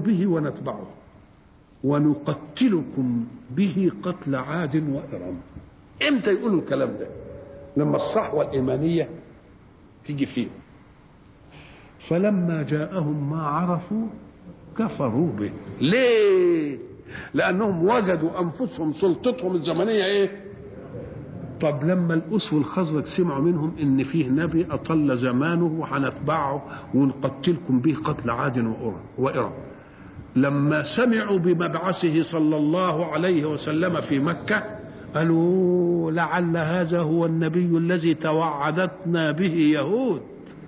به ونتبعه ونقتلكم به قتل عاد وإرم امتى يقولوا الكلام ده لما الصحوة الإيمانية تيجي فيهم فلما جاءهم ما عرفوا كفروا به ليه لأنهم وجدوا أنفسهم سلطتهم الزمنية إيه طب لما الأس والخزرج سمعوا منهم إن فيه نبي أطل زمانه وهنتبعه ونقتلكم به قتل عاد وإرم لما سمعوا بمبعثه صلى الله عليه وسلم في مكة قالوا لعل هذا هو النبي الذي توعدتنا به يهود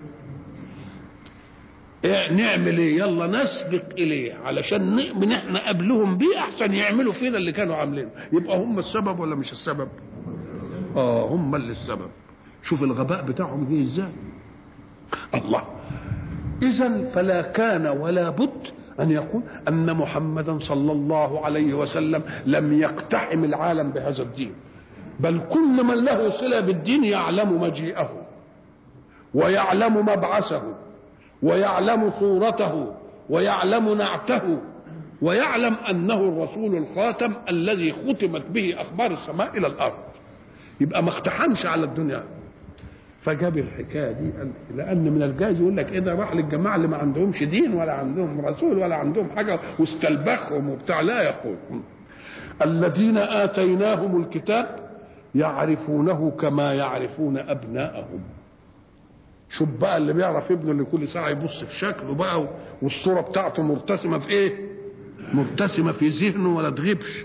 إيه نعمل ايه يلا نسبق اليه علشان نؤمن احنا قبلهم بيه احسن يعملوا فينا اللي كانوا عاملينه يبقى هم السبب ولا مش السبب اه هم اللي السبب شوف الغباء بتاعهم جه ازاي الله اذا فلا كان ولا بد ان يقول ان محمدا صلى الله عليه وسلم لم يقتحم العالم بهذا الدين بل كل من له صله بالدين يعلم مجيئه ويعلم مبعثه ويعلم صورته ويعلم نعته ويعلم انه الرسول الخاتم الذي ختمت به اخبار السماء الى الارض يبقى ما اقتحمش على الدنيا فجاب الحكايه دي لان من الجائز يقول لك ايه ده راح للجماعه اللي ما عندهمش دين ولا عندهم رسول ولا عندهم حاجه واستلبخهم وبتاع لا يقول الذين اتيناهم الكتاب يعرفونه كما يعرفون ابناءهم شوف بقى اللي بيعرف ابنه اللي كل ساعه يبص في شكله بقى والصوره بتاعته مرتسمه في ايه؟ مرتسمه في ذهنه ولا تغيبش.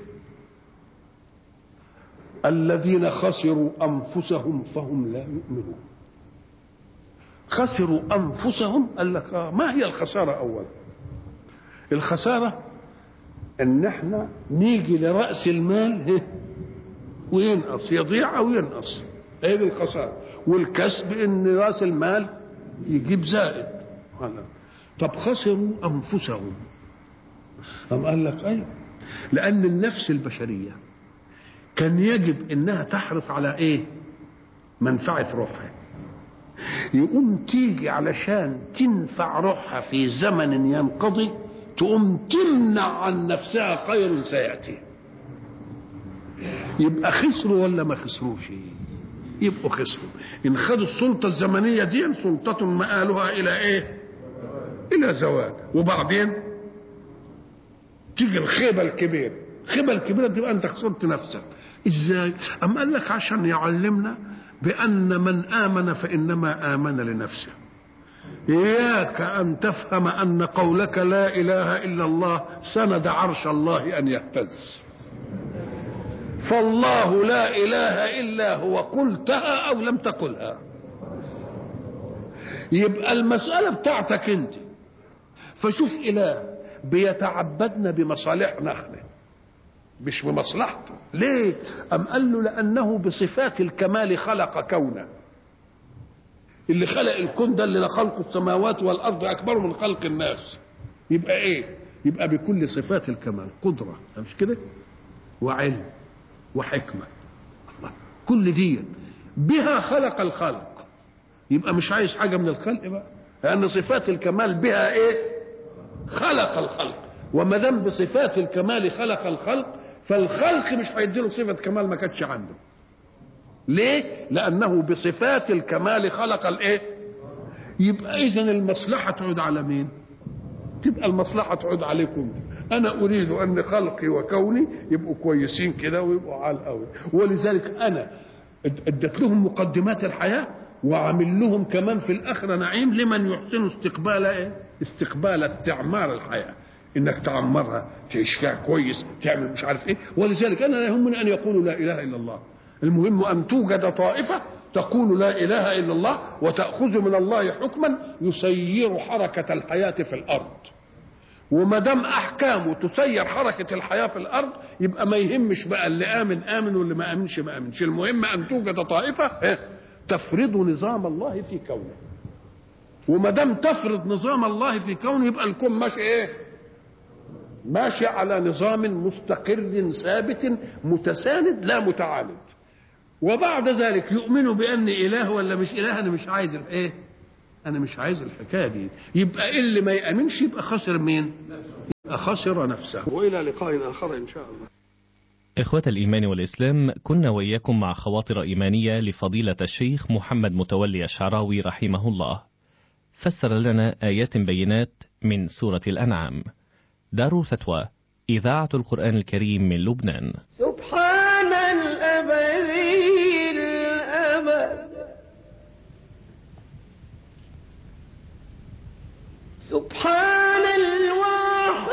الذين خسروا انفسهم فهم لا يؤمنون. خسروا انفسهم قال لك آه ما هي الخساره اولا؟ الخساره ان احنا نيجي لراس المال وينقص يضيع او ينقص. هي دي الخساره. والكسب ان راس المال يجيب زائد طب خسروا انفسهم أم قال لك ايوه لان النفس البشريه كان يجب انها تحرص على ايه منفعه روحها يقوم تيجي علشان تنفع روحها في زمن ينقضي تقوم تمنع عن نفسها خير سياتي يبقى خسروا ولا ما خسروش يبقوا خسروا ان خدوا السلطه الزمنيه دي سلطه مآلها الى ايه الى زوال وبعدين تيجي الخيبه الكبيره الخيبه الكبيره تبقى انت خسرت نفسك ازاي اما قال لك عشان يعلمنا بان من امن فانما امن لنفسه اياك ان تفهم ان قولك لا اله الا الله سند عرش الله ان يهتز فالله لا اله الا هو قلتها او لم تقلها يبقى المساله بتاعتك انت فشوف اله بيتعبدنا بمصالحنا احنا مش بمصلحته ليه ام قال له لانه بصفات الكمال خلق كونه اللي خلق الكون ده اللي خلق السماوات والارض اكبر من خلق الناس يبقى ايه يبقى بكل صفات الكمال قدره مش كده وعلم وحكمة الله كل دي بها خلق الخلق يبقى مش عايز حاجة من الخلق بقى لأن صفات الكمال بها إيه خلق الخلق وما دام بصفات الكمال خلق الخلق فالخلق مش هيديله صفة كمال ما كانتش عنده ليه لأنه بصفات الكمال خلق الإيه يبقى إذا المصلحة تعود على مين تبقى المصلحة تعود عليكم انا اريد ان خلقي وكوني يبقوا كويسين كده ويبقوا عال قوي ولذلك انا اديت لهم مقدمات الحياه وعامل لهم كمان في الاخره نعيم لمن يحسن استقبال ايه استقبال استعمار الحياه انك تعمرها تعيش فيها كويس تعمل مش عارف ايه ولذلك انا لا يهمني ان يقولوا لا اله الا الله المهم ان توجد طائفه تقول لا اله الا الله وتاخذ من الله حكما يسير حركه الحياه في الارض وما دام احكامه تسير حركه الحياه في الارض يبقى ما يهمش بقى اللي امن امن واللي ما امنش ما امنش المهم ان توجد طائفه تفرض نظام الله في كونه وما دام تفرض نظام الله في كونه يبقى الكون ماشي ايه ماشي على نظام مستقر ثابت متساند لا متعاند وبعد ذلك يؤمنوا بان اله ولا مش اله انا مش عايز الايه انا مش عايز الحكايه دي يبقى اللي ما يامنش يبقى خسر مين خسر نفسه وإلى لقاء آخر إن شاء الله إخوة الإيمان والإسلام كنا وإياكم مع خواطر إيمانية لفضيلة الشيخ محمد متولي الشعراوي رحمه الله فسر لنا آيات بينات من سورة الأنعام دار فتوى إذاعة القرآن الكريم من لبنان